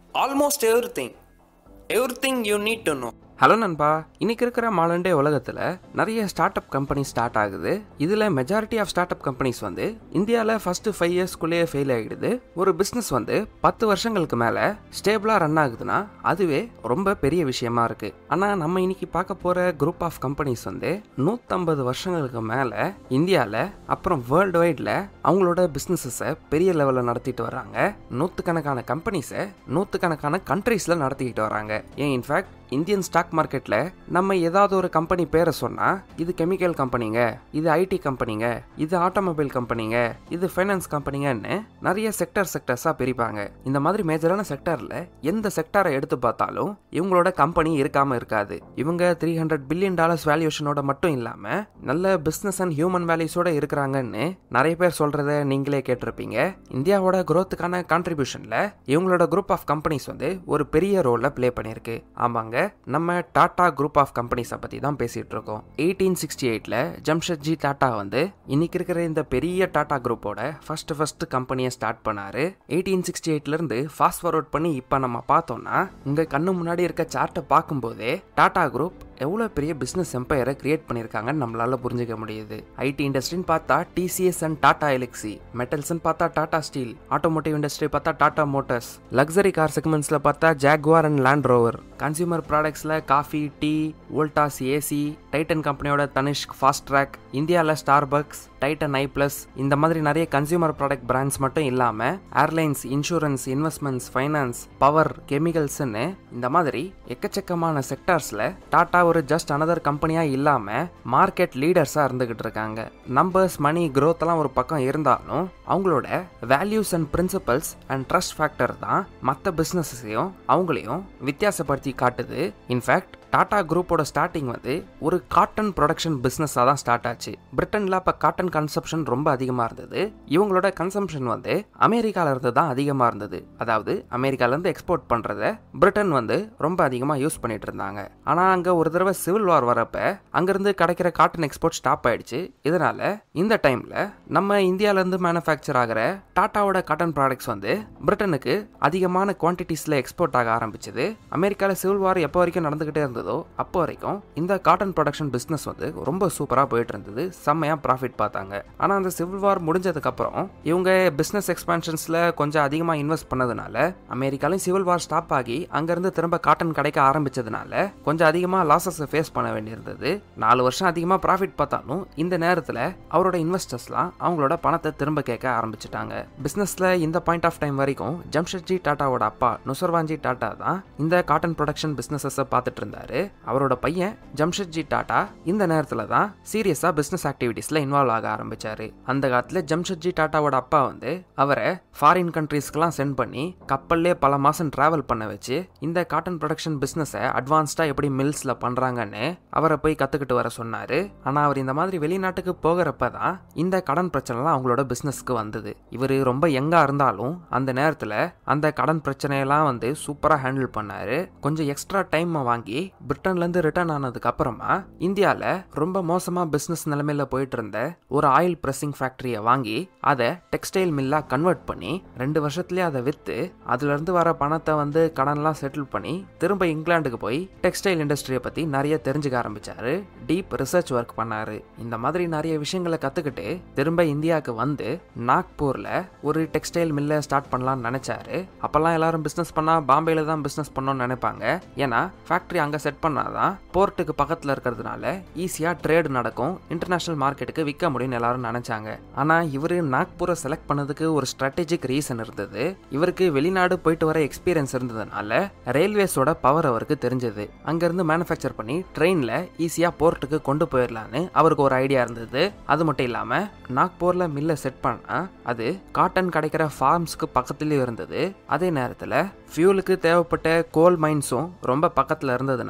almost everything. Everything you need to know. Hello நண்பா இன்னைக்கு இருக்கிற மாலண்டே உலகத்தில் நிறைய ஸ்டார்ட் அப் கம்பெனி ஸ்டார்ட் ஆகுது இதில் majority of start up companies வந்து இந்தியாவில் ஃபஸ்ட்டு ஃபைவ் இயர்ஸ்க்குள்ளேயே ஃபெயில் ஆகிடுது ஒரு பிஸ்னஸ் வந்து பத்து வருஷங்களுக்கு மேலே ஸ்டேபிளாக ரன் ஆகுதுன்னா அதுவே ரொம்ப பெரிய விஷயமா இருக்கு ஆனால் நம்ம இன்னைக்கு பார்க்க போகிற குரூப் ஆஃப் கம்பெனிஸ் வந்து நூற்றம்பது வருஷங்களுக்கு மேலே இந்தியாவில் அப்புறம் வேர்ல்டு வைடில் அவங்களோட பிஸ்னஸஸை பெரிய லெவலில் நடத்திட்டு வராங்க நூற்றுக்கணக்கான கம்பெனிஸை நூற்றுக்கணக்கான கண்ட்ரீஸில் நடத்திக்கிட்டு வராங்க ஏன் இன்ஃபேக்ட் இந்தியன் ஸ்டாக் மார்க்கெட்டில் நம்ம ஏதாவது ஒரு கம்பெனி பேரை சொன்னால் இது கெமிக்கல் கம்பெனிங்க இது ஐடி கம்பெனிங்க இது ஆட்டோமொபைல் கம்பெனிங்க இது ஃபைனான்ஸ் கம்பெனிங்கன்னு நிறைய செக்டர் செக்டர்ஸாக பிரிப்பாங்க இந்த மாதிரி மேஜரான செக்டரில் எந்த செக்டரை எடுத்து பார்த்தாலும் இவங்களோட கம்பெனி இருக்காமல் இருக்காது இவங்க த்ரீ ஹண்ட்ரட் பில்லியன் டாலர்ஸ் வேல்யூஷனோட மட்டும் இல்லாமல் நல்ல பிஸ்னஸ் அண்ட் ஹியூமன் வேல்யூஸோட இருக்கிறாங்கன்னு நிறைய பேர் சொல்கிறத நீங்களே கேட்டிருப்பீங்க இந்தியாவோட growthக்கான கான்ட்ரிபியூஷனில் இவங்களோட குரூப் ஆஃப் கம்பெனிஸ் வந்து ஒரு பெரிய ரோலில் ப்ளே பண்ணியிருக்கு ஆமாங்க நம்ம டாடா குரூப் ஆஃப் கம்பெனிஸை பற்றி தான் பேசிகிட்டு இருக்கோம் எயிட்டீன் சிக்ஸ்டி எயிட்டில் ஜம்ஷெட்ஜி டாடா வந்து இன்னைக்கு இருக்கிற இந்த பெரிய டாடா குரூப்போட ஃபர்ஸ்ட் ஃபர்ஸ்ட் கம்பெனியை ஸ்டார்ட் பண்ணாரு எயிட்டீன் சிக்ஸ்டி எயிட்லேருந்து ஃபாஸ்ட் ஃபார்வர்ட் பண்ணி இப்போ நம்ம பார்த்தோம்னா உங்கள் கண்ணு முன்னாடி இருக்க சார்ட்டை பார்க்கும்போதே டாடா குரூப் எவ்வளோ பெரிய பிஸ்னஸ் எம்பையரை கிரியேட் பண்ணியிருக்காங்கன்னு நம்மளால புரிஞ்சுக்க முடியுது ஐடி இண்டஸ்ட்ரின்னு பார்த்தா டிசிஎஸ் அண்ட் டாடா எலக்ஸி மெட்டல்ஸ்னு பார்த்தா டாடா ஸ்டீல் ஆட்டோமோட்டிவ் இண்டஸ்ட்ரி பார்த்தா டாடா மோட்டர்ஸ் லக்ஸரி கார் செக்மெண்ட்ஸில் பார்த்தா Jaguar and Land Rover consumer ப்ராடக்ட்ஸில் coffee tea Voltas AC Titan கம்பெனியோட தனிஷ்க் ஃபாஸ்ட் ட்ராக் இந்தியாவில் ஸ்டார்பக்ஸ் டைட்டன் ஐ ப்ளஸ் இந்த மாதிரி நிறைய கன்சியூமர் ப்ராடக்ட் பிராண்ட்ஸ் மட்டும் இல்லாமல் airlines insurance investments finance power கெமிக்கல்ஸ்னு இந்த மாதிரி எக்கச்சக்கமான செக்டார்ஸில் டாடா ஒரு ஜஸ்ட் அனதர் கம்பெனியாக இல்லாமல் மார்க்கெட் லீடர்ஸாக இருந்துகிட்டு இருக்காங்க நம்பர்ஸ் மணி growth எல்லாம் ஒரு பக்கம் இருந்தாலும் அவங்களோட values and principles and trust factor தான் மற்ற பிஸ்னஸையும் அவங்களையும் வித்தியாசப்படுத்தி காட்டுது இன்ஃபேக்ட் டாடா குரூப்போட ஸ்டார்டிங் வந்து ஒரு காட்டன் ப்ரொடக்ஷன் பிஸ்னஸாக தான் ஸ்டார்ட் ஆச்சு பிரிட்டனில் அப்போ காட்டன் கன்சப்ஷன் ரொம்ப அதிகமாக இருந்தது இவங்களோட கன்சம்ஷன் வந்து அமெரிக்கால இருந்து தான் அதிகமாக இருந்தது அதாவது அமெரிக்காலேருந்து எக்ஸ்போர்ட் பண்ணுறத பிரிட்டன் வந்து ரொம்ப அதிகமாக யூஸ் பண்ணிட்டு இருந்தாங்க ஆனால் அங்கே ஒரு தடவை சிவில் வார் வரப்ப அங்கேருந்து கிடைக்கிற காட்டன் எக்ஸ்போர்ட் ஸ்டாப் ஆயிடுச்சு இதனால இந்த டைமில் நம்ம இந்தியாவிலேருந்து மேனுஃபேக்சர் ஆகிற டாட்டாவோட காட்டன் ப்ராடக்ட்ஸ் வந்து பிரிட்டனுக்கு அதிகமான குவான்டிட்டிஸில் எக்ஸ்போர்ட் ஆக ஆரம்பிச்சது அமெரிக்காவில் சிவில் வார் எப்போ வரைக்கும் நடந்துகிட்டே இருந்ததோ அப்போ வரைக்கும் இந்த காட்டன் ப்ரொடக்ஷன் பிஸ்னஸ் வந்து ரொம்ப சூப்பராக போயிட்டு இருந்தது செம்மையாக ப்ராஃபிட் பார்த்தாங்க ஆனால் அந்த சிவில் வார் முடிஞ்சதுக்கப்புறம் இவங்க பிஸ்னஸ் எக்ஸ்பான்ஷன்ஸில் கொஞ்சம் அதிகமாக இன்வெஸ்ட் பண்ணதுனால அமெரிக்காலையும் சிவில் வார் ஸ்டாப் ஆகி அங்கேருந்து திரும்ப காட்டன் கிடைக்க ஆரம்பிச்சதுனால கொஞ்சம் அதிகமாக லாசஸை ஃபேஸ் பண்ண வேண்டியிருந்தது நாலு வருஷம் அதிகமாக ப்ராஃபிட் பார்த்தாலும் இந்த நேரத்தில் அவரோட இன்வெஸ்டர்ஸ்லாம் அவங்களோட பணத்தை திரும்ப கேட்க ஆரம்பிச்சிட்டாங்க பிஸ்னஸில் இந்த பாயிண்ட் ஆஃப் டைம் வரைக்கும் ஜம்ஷெட்ஜி டாட்டாவோட அப்பா நுசர்வான்ஜி டாட்டா தான் இந்த காட்டன் ப்ரொடக்ஷன் பிஸ்னஸஸை பார்த்துட்டு இருந்தாரு அவரோட பையன் ஜம்ஷெட்ஜி டாட்டா இந்த நேரத்தில் தான் சீரியஸாக பிஸ்னஸ் ஆக்டிவிட்டீஸில் இன்வால்வ் ஆக ஆரம்பிச்சாரு அந்த காலத்தில் ஜம்ஷெட்ஜி டாட்டாவோட அப்பா வந்து அவரை ஃபாரின் கண்ட்ரீஸ்க்கெலாம் சென்ட் பண்ணி கப்பல்லே பல மாதம் ட்ராவல் பண்ண வச்சு இந்த காட்டன் ப்ரொடக்ஷன் பிஸ்னஸை அட்வான்ஸ்டாக எப்படி மில்ஸில் பண்ணுறாங்கன்னு அவரை போய் கற்றுக்கிட்டு வர சொன்னார் ஆனால் அவர் இந்த மாதிரி வெளிநாட்டுக்கு போகிறப்ப தான் இந்த கடன் பிரச்சனைலாம் அவங்களோட பிஸ்னஸ்க்கு வந்தது இவர் ரொம்ப யங்காக இருந்தாலும் அந்த நேரத்தில் அந்த கடன் பிரச்சனையெல்லாம் வந்து சூப்பராக ஹேண்டில் பண்ணார் கொஞ்சம் எக்ஸ்ட்ரா டைம் வாங்கி பிரிட்டன்லேருந்து ரிட்டர்ன் ஆனதுக்கு அப்புறமா இந்தியாவில் ரொம்ப மோசமாக பிஸ்னஸ் நிலைமையில போயிட்டு இருந்த ஒரு ஆயில் ப்ரெஸ்ஸிங் ஃபேக்டரியை வாங்கி அதை டெக்ஸ்டைல் மில்லாக கன்வெர்ட் பண்ணி ரெண்டு வருஷத்துலேயே அதை விற்று அதுலேருந்து வர பணத்தை வந்து கடன்லாம் செட்டில் பண்ணி திரும்ப இங்கிலாந்துக்கு போய் டெக்ஸ்டைல் இண்டஸ்ட்ரியை பற்றி நிறைய தெரிஞ்சுக்க ஆரம்பிச்சாரு டீப் ரிசர்ச் ஒர்க் பண்ணாரு இந்த மாதிரி நிறைய விஷயங்களை கற்றுக்கிட்டு திரும்ப இந்தியாவுக்கு வந்து நாக்பூரில் ஒரு டெக்ஸ்டைல் மில்லை ஸ்டார்ட் பண்ணலாம்னு நினச்சாரு அப்போல்லாம் எல்லாரும் பிஸ்னஸ் பண்ணால் பாம்பேல தான் பிஸ்னஸ் பண்ணணும்னு நினைப்பாங்க ஏன்னா ஃபேக்ட்ரி அங்கே செட் பண்ணாதான் போர்ட்டுக்கு பக்கத்தில் இருக்கிறதுனால ஈஸியாக ட்ரேடு நடக்கும் இன்டர்நேஷனல் மார்க்கெட்டுக்கு விற்க முடியும்னு எல்லாரும் நினச்சாங்க ஆனால் இவர் நாக்பூரை செலக்ட் பண்ணதுக்கு ஒரு ஸ்ட்ராட்டஜிக் ரீசன் இருந்தது இவருக்கு வெளிநாடு போயிட்டு வர எக்ஸ்பீரியன்ஸ் இருந்ததுனால ரயில்வேஸோட பவர் அவருக்கு தெரிஞ்சது அங்கேருந்து மேனுஃபேக்சர் பண்ணி ட்ரெயினில் ஈஸியாக போர்ட்டுக்கு கொண்டு போயிடலான்னு அவருக்கு ஒரு ஐடியா இருந்தது அது மட்டும் இல்லாமல் நாக்பூரில் மில்லை செட் பண்ணால் அது காட்டன் கிடைக்கிற ஃபார்ம்ஸ்க்கு பக்கத்துலேயும் இருந்தது அதே நேரத்தில் ஃபியூலுக்கு தேவைப்பட்ட கோல் மைன்ஸும் ரொம்ப பக்கத்தில் இருந்ததுனால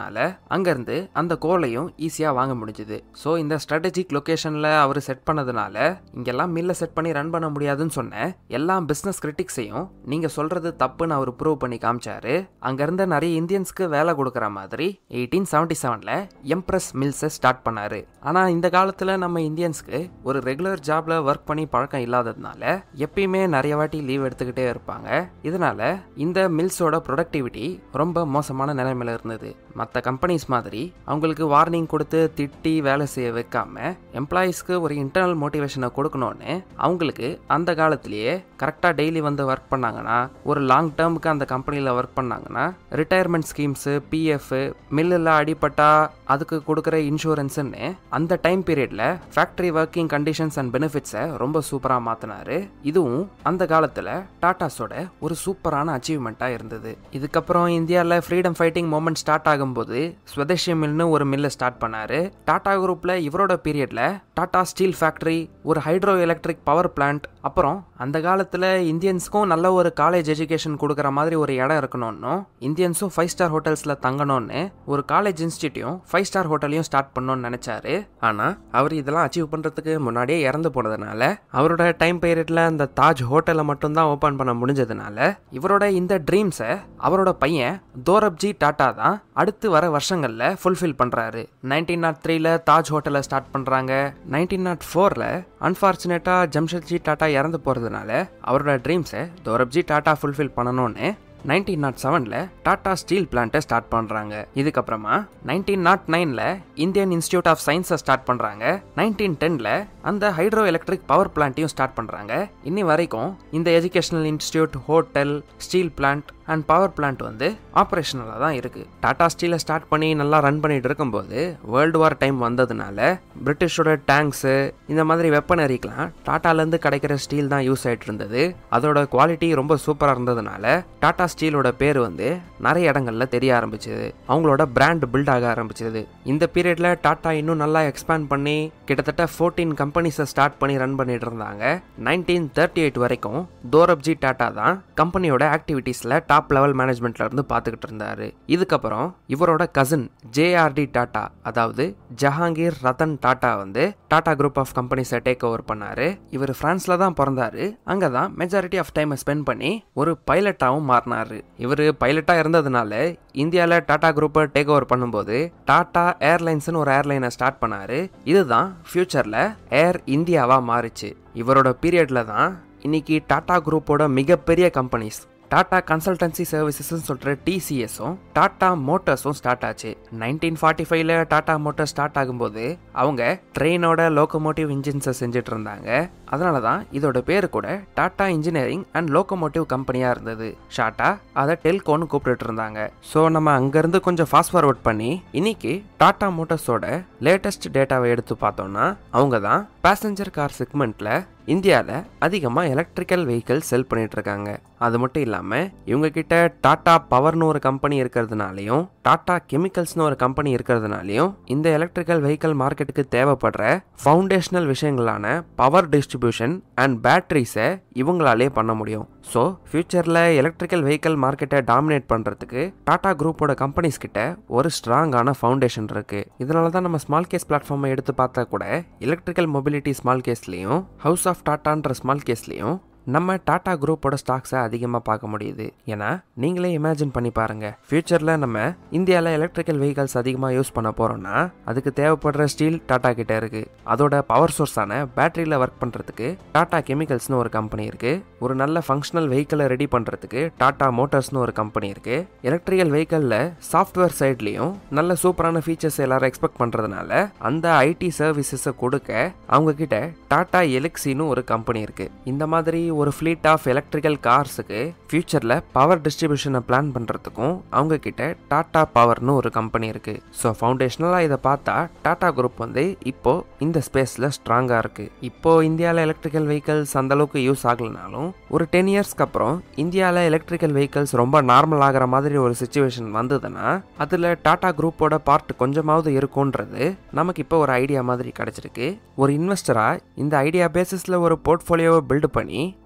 இருந்ததுனால அங்கேருந்து அந்த கோலையும் ஈஸியாக வாங்க முடிஞ்சுது ஸோ இந்த ஸ்ட்ராட்டஜிக் லொக்கேஷனில் அவர் செட் பண்ணதுனால இங்கெல்லாம் மில்லை செட் பண்ணி ரன் பண்ண முடியாதுன்னு சொன்ன எல்லா பிஸ்னஸ் கிரிட்டிக்ஸையும் நீங்கள் சொல்கிறது தப்புன்னு அவர் ப்ரூவ் பண்ணி காமிச்சாரு அங்கேருந்த நிறைய இந்தியன்ஸ்க்கு வேலை கொடுக்குற மாதிரி எயிட்டீன் செவன்டி செவனில் எம்ப்ரஸ் மில்ஸை ஸ்டார்ட் பண்ணாரு ஆனால் இந்த காலத்தில் நம்ம இந்தியன்ஸ்க்கு ஒரு ரெகுலர் ஜாப்ல ஒர்க் பண்ணி பழக்கம் இல்லாததுனால எப்பயுமே நிறைய வாட்டி லீவ் எடுத்துக்கிட்டே இருப்பாங்க இதனால இந்த மில்ஸோட ப்ரொடக்டிவிட்டி ரொம்ப மோசமான நிலைமையில இருந்தது மற்ற கம்பெனிஸ் மாதிரி அவங்களுக்கு வார்னிங் கொடுத்து திட்டி வேலை செய்ய வைக்காம எம்ப்ளாயீஸ்க்கு ஒரு இன்டர்னல் மோட்டிவேஷனை கொடுக்கணும்னு அவங்களுக்கு அந்த காலத்திலேயே கரெக்டாக டெய்லி வந்து ஒர்க் பண்ணாங்கன்னா ஒரு லாங் டேர்முக்கு அந்த கம்பெனியில் ஒர்க் பண்ணாங்கன்னா ரிட்டையர்மெண்ட் ஸ்கீம்ஸு பிஎஃப் மில்லில் அடிப்பட்டா அதுக்கு கொடுக்குற இன்சூரன்ஸுன்னு அந்த டைம் பீரியடில் ஃபேக்ட்ரி ஒர்க்கிங் கண்டிஷன்ஸ் அண்ட் பெனிஃபிட்ஸை ரொம்ப சூப்பராக மாற்றினாரு இதுவும் அந்த காலத்தில் டாட்டாஸோட ஒரு சூப்பரான அச்சீவ்மெண்ட்டாக இருந்தது இதுக்கப்புறம் இந்தியாவில் ஃப்ரீடம் ஃபைட்டிங் மூமெண்ட் ஸ்டார்ட் ஆகும்போது ஸ்வதேஷி மில்னு ஒரு மில்லை ஸ்டார்ட் பண்ணாரு டாடா குரூப்பில் இவரோட பீரியடில் டாடா ஸ்டீல் ஃபேக்ட்ரி ஒரு ஹைட்ரோ எலக்ட்ரிக் பவர் பிளான்ட் அப்புறம் அந்த காலத்தில் இந்தியன்ஸ்க்கும் நல்ல ஒரு காலேஜ் எஜுகேஷன் கொடுக்குற மாதிரி ஒரு இடம் இருக்கணும்னு இந்தியன்ஸும் ஃபைவ் ஸ்டார் ஹோட்டல்ஸில் தங்கணும்னு ஒரு காலேஜ் இன்ஸ்டிடியூட்டும் ஃபைவ் ஸ்டார் ஹோட்டலையும் ஸ்டார்ட் பண்ணணும்னு நினச்சாரு ஆனால் அவர் இதெல்லாம் அச்சீவ் பண்ணுறதுக்கு முன்னாடியே இறந்து போனதுனால அவரோட டைம் பீரியடில் அந்த தாஜ் ஹோட்டலை மட்டும்தான் ஓப்பன் பண்ண முடிஞ்சதுனால இவரோட இந்த ட்ரீம்ஸை அவரோட பையன் தோரப்ஜி டாட்டா தான் அடுத்து வர வருஷங்களில் ஃபுல்ஃபில் பண்ணுறாரு நைன்டீன் நாட் த்ரீல தாஜ் ஹோட்டலை ஸ்டார்ட் பண்ணுறாங்க நைன்டீன் நாட் ஃபோரில் அன்ஃபார்ச்சுனேட்டாக ஜம்ஷெட்ஜி டாட்டா இறந்து போகிறதுனால அவரோட ட்ரீம்ஸை தோரப்ஜி டாட்டா ஃபுல்ஃபில் பண்ணணும்னு நைன்டீன் நாட் செவனில் டாடா ஸ்டீல் பிளான்ட்டை ஸ்டார்ட் பண்ணுறாங்க இதுக்கப்புறமா நைன்டீன் நாட் நைனில் இந்தியன் இன்ஸ்டியூட் ஆஃப் சயின்ஸை ஸ்டார்ட் பண்ணுறாங்க நைன்டீன் டெனில் அந்த ஹைட்ரோ எலக்ட்ரிக் பவர் பிளான்ட்டையும் ஸ்டார்ட் பண்ணுறாங்க இன்னி வரைக்கும் இந்த educational institute hotel steel plant and power plant வந்து ஆப்ரேஷனலாக தான் இருக்குது டாடா ஸ்டீலை ஸ்டார்ட் பண்ணி நல்லா ரன் பண்ணிட்டு இருக்கும்போது வேர்ல்டு வார் டைம் வந்ததுனால பிரிட்டிஷோட டேங்க்ஸு இந்த மாதிரி வெப்பனரிக்கெலாம் டாட்டாலேருந்து கிடைக்கிற ஸ்டீல் தான் யூஸ் ஆகிட்டு இருந்தது அதோட குவாலிட்டி ரொம்ப சூப்பராக இருந்ததுனால டாடா ஸ்டீலோட பேர் வந்து நிறைய இடங்கள்ல தெரிய ஆரம்பிச்சது அவங்களோட பிராண்ட் பில்ட் ஆக ஆரம்பிச்சது இந்த பீரியட்ல டாடா இன்னும் நல்லா எக்ஸ்பேண்ட் பண்ணி கிட்டத்தட்ட ஃபோர்டீன் கம்பெனிஸை ஸ்டார்ட் பண்ணி ரன் பண்ணிட்டு இருந்தாங்க நைன்டீன் தேர்ட்டி எயிட் வரைக்கும் தோரப்ஜி டாடா தான் கம்பெனியோட ஆக்டிவிட்டீஸில் டாப் லெவல் மேனேஜ்மெண்ட்ல இருந்து பார்த்துக்கிட்டு இருந்தாரு இதுக்கப்புறம் இவரோட கசின் ஜேஆர்டி டாடா அதாவது ஜஹாங்கீர் ரத்தன் டாடா வந்து டாடா குரூப் ஆஃப் கம்பெனிஸை டேக் ஓவர் பண்ணாரு இவர் பிரான்ஸ்ல தான் பிறந்தாரு அங்கே தான் மெஜாரிட்டி ஆஃப் டைமை ஸ்பெண்ட் பண்ணி ஒரு பைலட்டாகவும் மாறினாரு இவர் பைலட்டாக இருந்ததுனால இந்தியாவில் டாடா குரூப்பை டேக் ஓவர் பண்ணும்போது டாடா ஏர்லைன்ஸ்னு ஒரு ஏர்லைனை ஸ்டார்ட் பண்ணாரு இதுதான் ஃபியூச்சரில் ஏர் இந்தியாவாக மாறிச்சு இவரோட பீரியடில் தான் இன்னைக்கு டாடா குரூப்போட மிகப்பெரிய கம்பெனிஸ் டாடா கன்சல்டன்சி சர்வீசஸ்ன்னு சொல்கிற டிசிஎஸும் டாடா மோட்டார்ஸும் ஸ்டார்ட் ஆச்சு நைன்டீன் ஃபார்ட்டி ஃபைவ்ல டாடா மோட்டார் ஸ்டார்ட் ஆகும்போது அவங்க ட்ரெயினோட லோக்கோமோட்டிவ் இன்ஜின்ஸை செஞ்சுட்டு இருந்தாங்க அதனால தான் இதோட பேர் கூட டாடா இன்ஜினியரிங் அண்ட் லோக்கோமோட்டிவ் கம்பெனியாக இருந்தது ஷார்ட்டா அதை டெல்கோன்னு கூப்பிட்டுட்டு இருந்தாங்க ஸோ நம்ம அங்கேருந்து கொஞ்சம் ஃபாஸ்ட் ஃபார்வர்ட் பண்ணி இன்னைக்கு டாடா மோட்டார்ஸோட லேட்டஸ்ட் டேட்டாவை எடுத்து பார்த்தோம்னா அவங்க தான் பேசஞ்சர் கார் செக்மெண்ட்டில் இந்தியாவில் அதிகமாக எலக்ட்ரிக்கல் வெஹிக்கிள் செல் பண்ணிட்டு இருக்காங்க அது மட்டும் இல்லாமல் இவங்க கிட்ட டாடா பவர்னு ஒரு கம்பெனி இருக்கிறதுனாலையும் டாடா கெமிக்கல்ஸ்னு ஒரு கம்பெனி இருக்கிறதுனாலையும் இந்த எலக்ட்ரிக்கல் வெஹிக்கிள் மார்க்கெட்டுக்கு தேவைப்படுற ஃபவுண்டேஷனல் விஷயங்களான பவர் டிஸ்ட்ரிபியூஷன் அண்ட் பேட்டரிஸை இவங்களாலே பண்ண முடியும் ஸோ ஃபியூச்சரில் எலக்ட்ரிக்கல் வெஹிக்கிள் மார்க்கெட்டை டாமினேட் பண்ணுறதுக்கு டாடா குரூப்போட கம்பெனிஸ் கிட்ட ஒரு ஸ்ட்ராங்கான ஃபவுண்டேஷன் இருக்கு இதனால தான் நம்ம ஸ்மால் கேஸ் பிளாட்ஃபார்மை எடுத்து பார்த்தா கூட எலக்ட்ரிக்கல் மொபிலிட்டி ஸ்மால் கேஸ்லையும் ஹவுஸ் ஆஃப் டாட்டான்ற ஸ்மால் கேஸ்லையும் நம்ம டாடா குரூப்போட ஸ்டாக்ஸை அதிகமாக பார்க்க முடியுது ஏன்னா நீங்களே இமேஜின் பண்ணி பாருங்க ஃபியூச்சரில் நம்ம இந்தியாவில் எலக்ட்ரிக்கல் வெஹிக்கல்ஸ் அதிகமாக யூஸ் பண்ண போகிறோம்னா அதுக்கு தேவைப்படுற ஸ்டீல் டாடா கிட்ட இருக்கு அதோட பவர் சோர்ஸான பேட்டரியில் ஒர்க் பண்ணுறதுக்கு டாடா கெமிக்கல்ஸ்னு ஒரு கம்பெனி இருக்கு ஒரு நல்ல ஃபங்க்ஷனல் வெஹிக்கிளை ரெடி பண்ணுறதுக்கு டாடா மோட்டார்ஸ்னு ஒரு கம்பெனி இருக்கு எலக்ட்ரிக்கல் வெஹிக்கிளில் சாஃப்ட்வேர் சைட்லேயும் நல்ல சூப்பரான ஃபீச்சர்ஸ் எல்லாரும் எக்ஸ்பெக்ட் பண்ணுறதுனால அந்த ஐடி சர்வீசஸை கொடுக்க அவங்க கிட்ட டாடா எலக்ஸின்னு ஒரு கம்பெனி இருக்கு இந்த மாதிரி ஒரு ஃப்ளீட் ஆஃப் எலக்ட்ரிக்கல் கார்ஸுக்கு ஃபியூச்சரில் பவர் டிஸ்ட்ரிபியூஷனை பிளான் பண்ணுறதுக்கும் அவங்க கிட்ட டாடா பவர்னு ஒரு கம்பெனி இருக்கு ஸோ ஃபவுண்டேஷனலாக இதை பார்த்தா டாடா குரூப் வந்து இப்போ இந்த ஸ்பேஸில் ஸ்ட்ராங்காக இருக்கு இப்போ இந்தியாவில் எலக்ட்ரிக்கல் வெஹிக்கல்ஸ் அந்த அளவுக்கு யூஸ் ஆகலைனாலும் ஒரு டென் இயர்ஸ்க்கு அப்புறம் இந்தியாவில் எலக்ட்ரிக்கல் வெஹிக்கல்ஸ் ரொம்ப நார்மல் ஆகிற மாதிரி ஒரு சுச்சுவேஷன் வந்ததுன்னா அதில் டாடா குரூப்போட பார்ட் கொஞ்சமாவது இருக்கும்ன்றது நமக்கு இப்போ ஒரு ஐடியா மாதிரி கிடைச்சிருக்கு ஒரு இன்வெஸ்டராக இந்த ஐடியா பேசிஸில் ஒரு போர்ட்ஃபோலியோவை பில்டு பண்ணி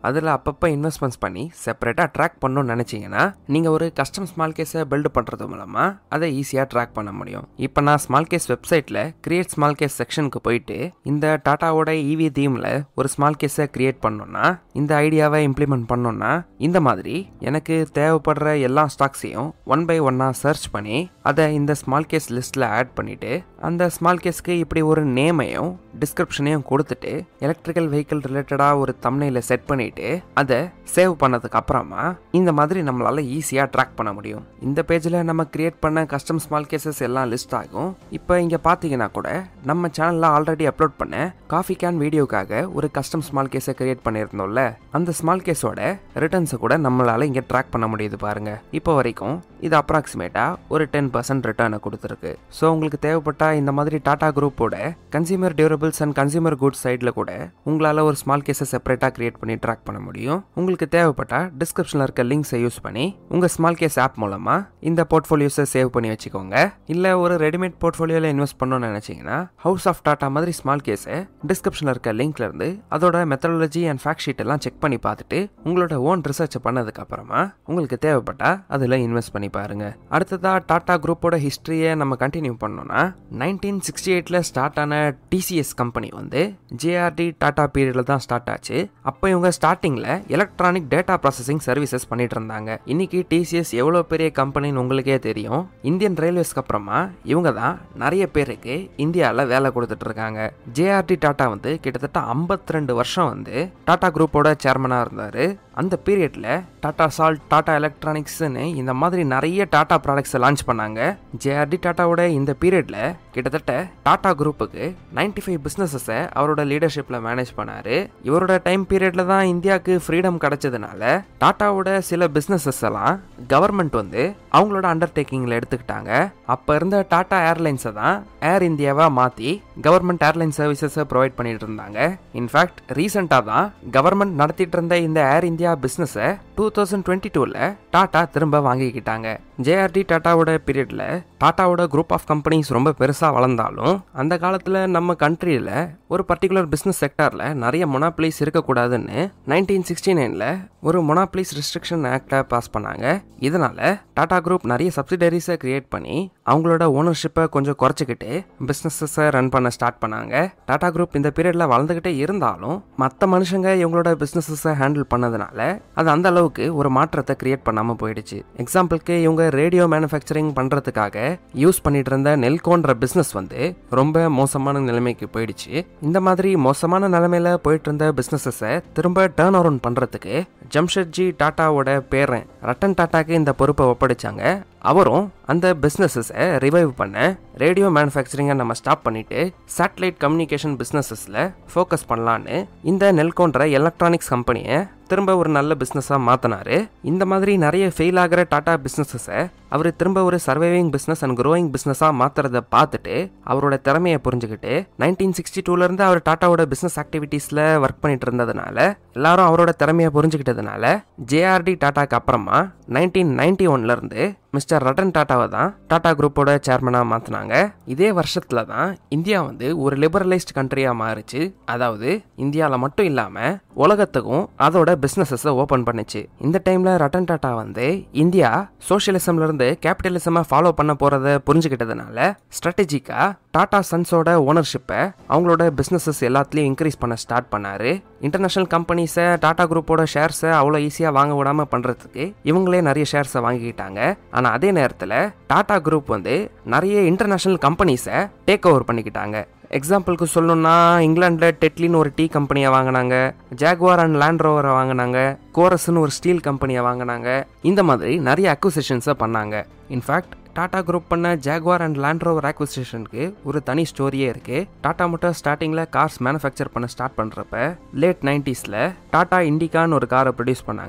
அதில் அப்பப்போ இன்வெஸ்ட்மெண்ட்ஸ் பண்ணி செப்பரேட்டாக ட்ராக் பண்ணணும்னு நினச்சிங்கன்னா நீங்கள் ஒரு கஸ்டம் ஸ்மால் கேஸை பில்டு பண்ணுறது மூலமாக அதை ஈஸியாக ட்ராக் பண்ண முடியும் இப்போ நான் ஸ்மால் கேஸ் வெப்சைட்டில் கிரியேட் ஸ்மால் கேஸ் செக்ஷனுக்கு போயிட்டு இந்த டாட்டாவோட இவி தீமில் ஒரு ஸ்மால் கேஸை கிரியேட் பண்ணோன்னா இந்த ஐடியாவை இம்ப்ளிமெண்ட் பண்ணோன்னா இந்த மாதிரி எனக்கு தேவைப்படுற எல்லா ஸ்டாக்ஸையும் ஒன் பை ஒன்னாக சர்ச் பண்ணி அதை இந்த ஸ்மால் கேஸ் லிஸ்ட்டில் ஆட் பண்ணிவிட்டு அந்த ஸ்மால் கேஸ்க்கு இப்படி ஒரு நேமையும் டிஸ்கிரிப்ஷனையும் கொடுத்துட்டு எலக்ட்ரிக்கல் வெஹிக்கிள் ரிலேட்டடாக ஒரு தம்னையில் செட் பண்ணிவிட்டு அதை சேவ் பண்ணதுக்கு அப்புறமா இந்த மாதிரி நம்மளால் ஈஸியாக ட்ராக் பண்ண முடியும் இந்த பேஜில் நம்ம கிரியேட் பண்ண கஸ்டம் ஸ்மால் கேசஸ் எல்லாம் லிஸ்ட் ஆகும் இப்போ இங்கே பார்த்தீங்கன்னா கூட நம்ம சேனலில் ஆல்ரெடி அப்லோட் பண்ண காஃபி கேன் வீடியோக்காக ஒரு கஸ்டம் ஸ்மால் கேஸை கிரியேட் பண்ணியிருந்தோம்ல அந்த ஸ்மால் கேஸோட ரிட்டர்ன்ஸை கூட நம்மளால் இங்கே ட்ராக் பண்ண முடியுது பாருங்க இப்போ வரைக்கும் இது அப்ராக்சிமேட்டாக ஒரு டென் பர்சன்ட் ரிட்டர்னை கொடுத்துருக்கு ஸோ உங்களுக்கு தேவைப்பட்ட இந்த மாதிரி டாடா குரூப்போட consumer durables and consumer goods சைடில் கூட உங்களால் ஒரு ஸ்மால் கேஸை செப்பரேட்டாக கிரியேட் பண்ணி ட்ராக் பண்ண முடியும் உங்களுக்கு தேவைப்பட்ட டிஸ்கிரிப்ஷனில் இருக்க லிங்க்ஸை யூஸ் பண்ணி உங்கள் ஸ்மால் கேஸ் ஆப் மூலமாக இந்த போர்ட்ஃபோலியோஸை சேவ் பண்ணி வச்சுக்கோங்க இல்லை ஒரு ரெடிமேட் போர்ட்ஃபோலியோவில் இன்வெஸ்ட் பண்ணணும்னு நினச்சிங்கன்னா ஹவுஸ் ஆஃப் டாட்டா மாதிரி ஸ்மால் கேஸை டிஸ்கிரிப்ஷனில் இருக்க லிங்க்ல இருந்து அதோட மெத்தடாலஜி அண்ட் ஃபேக்ட் ஷீட் எல்லாம் செக் பண்ணி பார்த்துட்டு உங்களோட ஓன் ரிசர்ச் பண்ணதுக்கு அப்புறமா உங்களுக்கு தேவைப்பட்டா அதில் இன்வெஸ்ட் பண்ணி பாருங்க அடுத்ததா டாடா குரூப்போட ஹிஸ்டரியை நம்ம கண்டினியூ பண்ணோம்னா நைன்டீன் சிக்ஸ்டி எயிட்ல ஸ்டார்ட் ஆன டிசிஎஸ் கம்பெனி வந்து ஜேஆர்டி டாடா பீரியட்ல தான் ஸ்டார்ட் ஆச்சு அப்போ இவங்க ஸ்டார்டிங்ல எலக்ட்ரானிக் டேட்டா ப்ராசஸிங் சர்வீசஸ் பண்ணிட்டு இருந்தாங்க இன்னைக்கு டிசிஎஸ் எவ்வளோ பெரிய கம்பெனின்னு உங்களுக்கே தெரியும் இந்தியன் ரயில்வேஸ்க்கு அப்புறமா இவங்க தான் நிறைய பேருக்கு இந்தியாவில் வேலை கொடுத்துட்டு இருக்காங்க ஜேஆர்டி டாடா வந்து கிட்டத்தட்ட 52 வருஷம் வந்து டாடா குரூப்போட சேர்மனாக இருந்தார் அந்த பீரியட்ல டாடா சால்ட் டாடா எலக்ட்ரானிக்ஸ்னு இந்த மாதிரி நிறைய டாடா ப்ராடக்ட்ஸை லான்ச் பண்ணாங்க ஜேஆர்டி டாட்டாவோட இந்த பீரியட்ல கிட்டத்தட்ட டாடா குரூப்புக்கு 95 ஃபைவ் பிஸ்னஸஸை அவரோட லீடர்ஷிப்பில் மேனேஜ் பண்ணாரு இவரோட டைம் பீரியட்ல தான் இந்தியாவுக்கு ஃப்ரீடம் கிடைச்சதுனால டாட்டாவோட சில பிஸ்னஸஸ் எல்லாம் கவர்மெண்ட் வந்து அவங்களோட அண்டர்டேக்கிங்கில் எடுத்துக்கிட்டாங்க அப்போ இருந்த டாடா ஏர்லைன்ஸை தான் ஏர் இந்தியாவா மாற்றி கவர்மெண்ட் ஏர்லைன் சர்வீசஸை ப்ரொவைட் பண்ணிட்டு இருந்தாங்க இன்ஃபேக்ட் ரீசெண்டாக தான் கவர்மெண்ட் நடத்திட்டு இருந்த இந்த ஏர் இந்தியா பிஸ்னஸை டூ தௌசண்ட் டுவெண்ட்டி டூவில் டாடா திரும்ப வாங்கிக்கிட்டாங்க ஜேஆர்டி டாட்டாவோட பீரியடில் டாட்டாவோட குரூப் ஆஃப் கம்பெனிஸ் ரொம்ப பெருசாக வளர்ந்தாலும் அந்த காலத்தில் நம்ம கண்ட்ரியில் ஒரு பர்டிகுலர் பிஸ்னஸ் செக்டாரில் நிறைய மொனாப்ளிஸ் இருக்கக்கூடாதுன்னு நைன்டீன் சிக்ஸ்டி நைனில் ஒரு மொனாப்ளிஸ் ரெஸ்ட்ரிக்ஷன் ஆக்டை பாஸ் பண்ணாங்க இதனால் டாடா குரூப் நிறைய சப்சிடரிஸை கிரியேட் பண்ணி அவங்களோட ஓனர்ஷிப்பை கொஞ்சம் குறைச்சிக்கிட்டு பிஸ்னஸஸை ரன் பண்ண ஸ்டார்ட் பண்ணாங்க டாடா குரூப் இந்த பீரியடில் வளர்ந்துக்கிட்டே இருந்தாலும் மற்ற மனுஷங்க இவங்களோட பிஸ்னஸஸை ஹேண்டில் பண்ணதுனால அது அந்த அளவுக்கு ஒரு மாற்றத்தை கிரியேட் பண்ணாமல் போயிடுச்சு எக்ஸாம்பிளுக்கு இவங்க ரேடியோ மேனுஃபேக்சரிங் பண்ணுறதுக்காக யூஸ் பண்ணிட்டு இருந்த நெல்கோன்ற பிஸ்னஸ் வந்து ரொம்ப மோசமான நிலைமைக்கு போயிடுச்சு இந்த மாதிரி மோசமான நிலைமையில போயிட்டு இருந்த பிஸ்னஸஸை திரும்ப டேர்ன் அரவுண்ட் பண்ணுறதுக்கு ஜம்ஷெட்ஜி டாட்டாவோட பேரன் ரட்டன் டாட்டாக்கு இந்த பொறுப்பை ஒப்படைச்சாங்க அவரும் அந்த பிஸ்னஸஸை ரிவைவ் பண்ண ரேடியோ மேனுஃபேக்சரிங்கை நம்ம ஸ்டாப் பண்ணிட்டு சேட்டலைட் கம்யூனிகேஷன் பிஸ்னஸஸில் ஃபோக்கஸ் பண்ணலான்னு இந்த நெல்கோன்ற எலக்ட்ரானிக்ஸ் கம்பெனியை திரும்ப ஒரு நல்ல பிஸ்னஸாக மாற்றினாரு இந்த மாதிரி நிறைய ஃபெயில் ஆகிற டாடா பிஸ்னஸஸை அவர் திரும்ப ஒரு சர்வைவிங் பிஸ்னஸ் அண்ட் க்ரோயிங் பிஸ்னஸாக மாற்றுறத பார்த்துட்டு அவரோட திறமையை புரிஞ்சுக்கிட்டு நைன்டீன் சிக்ஸ்டி டூலேருந்து அவர் டாட்டாவோட பிஸ்னஸ் ஆக்டிவிட்டீஸில் ஒர்க் பண்ணிட்டு இருந்ததுனால எல்லாரும் அவரோட திறமையை புரிஞ்சுக்கிட்டதுனால ஜேஆர்டி டாட்டாக்கு அப்புறமா நைன்டீன் நைன்டி ஒன்லேருந்து மிஸ்டர் ரட்டன் டாட்டாவை தான் டாடா குரூப்போட சேர்மனாக மாற்றினாங்க இதே வருஷத்தில் தான் இந்தியா வந்து ஒரு லிபரலைஸ்ட் கண்ட்ரியாக மாறுச்சு அதாவது இந்தியாவில் மட்டும் இல்லாமல் உலகத்துக்கும் அதோட பிஸ்னஸஸை ஓப்பன் பண்ணுச்சு இந்த டைமில் ரட்டன் டாட்டா வந்து இந்தியா சோஷியலிசம்லேருந்து கேபிட்டலிசமை ஃபாலோ பண்ண போகிறத புரிஞ்சுக்கிட்டதுனால ஸ்ட்ராட்டஜிக்காக டாடா சன்ஸோட ஓனர்ஷிப்பை அவங்களோட பிஸ்னஸஸ் எல்லாத்துலேயும் இன்க்ரீஸ் பண்ண ஸ்டார்ட் பண்ணாரு இன்டர்நேஷனல் கம்பெனிஸை டாடா குரூப்போட ஷேர்ஸை அவ்வளோ ஈஸியாக வாங்க விடாமல் பண்ணுறதுக்கு இவங்களே நிறைய ஷேர்ஸை வாங்கிக்கிட்டாங்க ஆனால் அதே நேரத்தில் டாடா குரூப் வந்து நிறைய இன்டர்நேஷனல் கம்பெனிஸை டேக் ஓவர் பண்ணிக்கிட்டாங்க எக்ஸாம்பிளுக்கு சொல்லணும்னா இங்கிலாண்டில் டெட்லின்னு ஒரு டீ கம்பெனியை வாங்கினாங்க ஜாகுவார் அண்ட் லேண்ட் ரோவரை வாங்கினாங்க கோரஸ்னு ஒரு ஸ்டீல் கம்பெனியை வாங்கினாங்க இந்த மாதிரி நிறைய அக்விசிஷன்ஸை பண்ணாங்க இன்ஃபேக்ட் டாடா குரூப் பண்ண ஜாகுவார் அண்ட் லேண்ட் ரோவர் ஆக்விசிஷனுக்கு ஒரு தனி ஸ்டோரியே இருக்கு டாடா மட்டும் ஸ்டார்டிங்கில் கார்ஸ் மேனுஃபேக்சர் பண்ண ஸ்டார்ட் பண்ணுறப்ப லேட் நைன்டிஸில் டாடா இண்டிகான்னு ஒரு காரை ப்ரொடியூஸ் பண்ணாங்க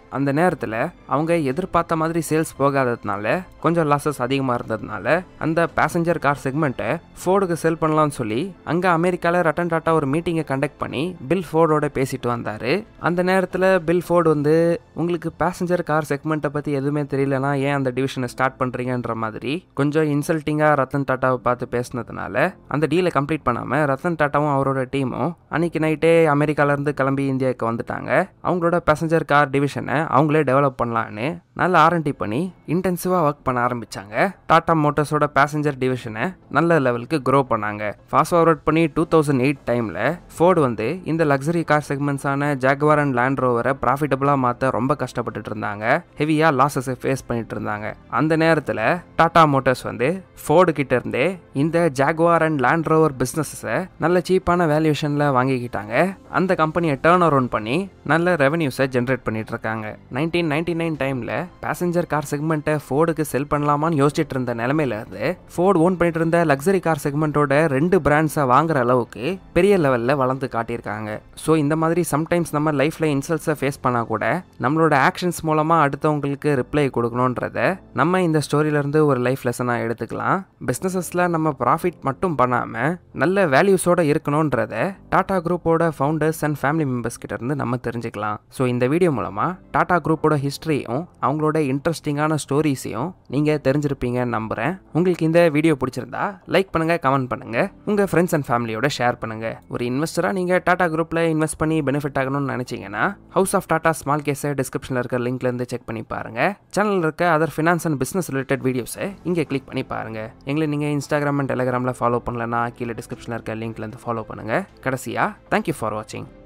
அந்த நேரத்தில் அவங்க எதிர்பார்த்த மாதிரி சேல்ஸ் போகாததுனால கொஞ்சம் லாஸஸ் அதிகமாக இருந்ததுனால அந்த பேசஞ்சர் கார் செக்மெண்ட்டை ஃபோர்டுக்கு செல் பண்ணலாம்னு சொல்லி அங்கே அமெரிக்காவில் ரட்டன் டாட்டா ஒரு மீட்டிங்கை கண்டக்ட் பண்ணி பில் ஃபோர்டோட பேசிட்டு வந்தார் அந்த நேரத்தில் பில் ஃபோர்டு வந்து உங்களுக்கு பேசஞ்சர் கார் செக்மெண்ட்டை பற்றி எதுவுமே தெரியலனா ஏன் அந்த டிவிஷனை ஸ்டார்ட் பண்ணுறீங்கன்ற மாதிரி கொஞ்சம் இன்சல்ட்டிங்காக ரத்தன் டாட்டாவை பார்த்து பேசினதுனால அந்த டீலை கம்ப்ளீட் பண்ணாமல் ரத்தன் டாட்டாவும் அவரோட டீமும் அன்னைக்கு நைட்டே அமெரிக்காலேருந்து கிளம்பி இந்தியாவுக்கு வந்துட்டாங்க அவங்களோட பேசஞ்சர் கார் டிவிஷனை அவங்களே டெவலப் பண்ணலான்னு நல்ல ஆர்என்டி பண்ணி இன்டென்சிவாக ஒர்க் பண்ண ஆரம்பித்தாங்க டாடா மோட்டர்ஸோட பேசஞ்சர் டிவிஷனை நல்ல லெவலுக்கு க்ரோ பண்ணாங்க ஃபாஸ்ட் ஃபார்வர்ட் பண்ணி டூ தௌசண்ட் எயிட் டைமில் ஃபோர்டு வந்து இந்த லக்ஸரி கார் செக்மெண்ட்ஸான ஜாக்வார் அண்ட் லேண்ட் ரோவரை ப்ராஃபிட்டபுளாக மாற்ற ரொம்ப கஷ்டப்பட்டுட்டு இருந்தாங்க ஹெவியாக லாஸஸை ஃபேஸ் பண்ணிட்டு இருந்தாங்க அந்த நேரத்தில் டாடா மோட்டார்ஸ் வந்து ஃபோர்டு கிட்ட இருந்தே இந்த ஜாக்வார் அண்ட் லேண்ட் ரோவர் பிஸ்னஸஸை நல்ல சீப்பான வேல்யூஷனில் வாங்கிக்கிட்டாங்க அந்த கம்பெனியை டேர்ன் அரவுண்ட் பண்ணி நல்ல ரெவன்யூஸை ஜென்ரேட் பண்ணிட்டு இருக்காங்க நைன்டீன் நைன்டி நைன் டைமில் பேசஞ்சர் கார் செக்மெண்ட்டை ஃபோர்டுக்கு செல் பண்ணலாமான்னு யோசிச்சுட்டு இருந்த நிலமையில இருந்து ஃபோர்டு ஓன் பண்ணிட்டு இருந்த லக்ஸரி கார் செக்மெண்ட்டோட ரெண்டு பிராண்ட்ஸை வாங்குற அளவுக்கு பெரிய லெவலில் வளர்ந்து காட்டியிருக்காங்க ஸோ இந்த மாதிரி சம்டைம்ஸ் நம்ம லைஃப்பில் இன்சல்ட்ஸை ஃபேஸ் பண்ணால் கூட நம்மளோட ஆக்ஷன்ஸ் மூலமாக அடுத்தவங்களுக்கு ரிப்ளை கொடுக்கணுன்றத நம்ம இந்த ஸ்டோரியிலேருந்து ஒரு லைஃப் லெசனாக எடுத்துக்கலாம் பிஸ்னஸஸில் நம்ம ப்ராஃபிட் மட்டும் பண்ணாமல் நல்ல வேல்யூஸோட இருக்கணுன்றத டாடா குரூப்போட ஃபவுண்டர்ஸ் அண்ட் ஃபேமிலி மெம்பர்ஸ் கிட்ட இருந்து நம்ம தெரிஞ்சுக்கலாம் ஸோ இந்த வீடியோ மூலமாக டாடா குரூப்போட ஹிஸ்ட்ரியும் அவங்களோட இன்ட்ரெஸ்டிங்கான ஸ்டோரிஸையும் நீங்கள் தெரிஞ்சிருப்பீங்கன்னு நம்புகிறேன் உங்களுக்கு இந்த வீடியோ பிடிச்சிருந்தா லைக் பண்ணுங்கள் கமெண்ட் பண்ணுங்கள் உங்கள் ஃப்ரெண்ட்ஸ் அண்ட் ஃபேமிலியோட ஷேர் பண்ணுங்கள் ஒரு இன்வெஸ்டராக நீங்கள் டாடா குரூப்பில் இன்வெஸ்ட் பண்ணி பெனிஃபிட் ஆகணும்னு நினச்சிங்கன்னா ஹவுஸ் ஆஃப் டாடா ஸ்மால் கேஸை டிஸ்கிரிப்ஷனில் இருக்க லிங்க்லேருந்து செக் பண்ணி பாருங்கள் சேனலில் இருக்க other finance and business related வீடியோஸை இங்கே கிளிக் பண்ணி பாருங்கள் எங்களை நீங்கள் இன்ஸ்டாகிராம் அண்ட் டெலிகிராமில் ஃபாலோ பண்ணலன்னா கீழே டிஸ்கிரிப்ஷனில் இருக்க லிங்க்லேருந்து ஃபாலோ பண்ணுங்கள் கடைசியாக தேங்க்யூ ஃபார் வாட்சிங்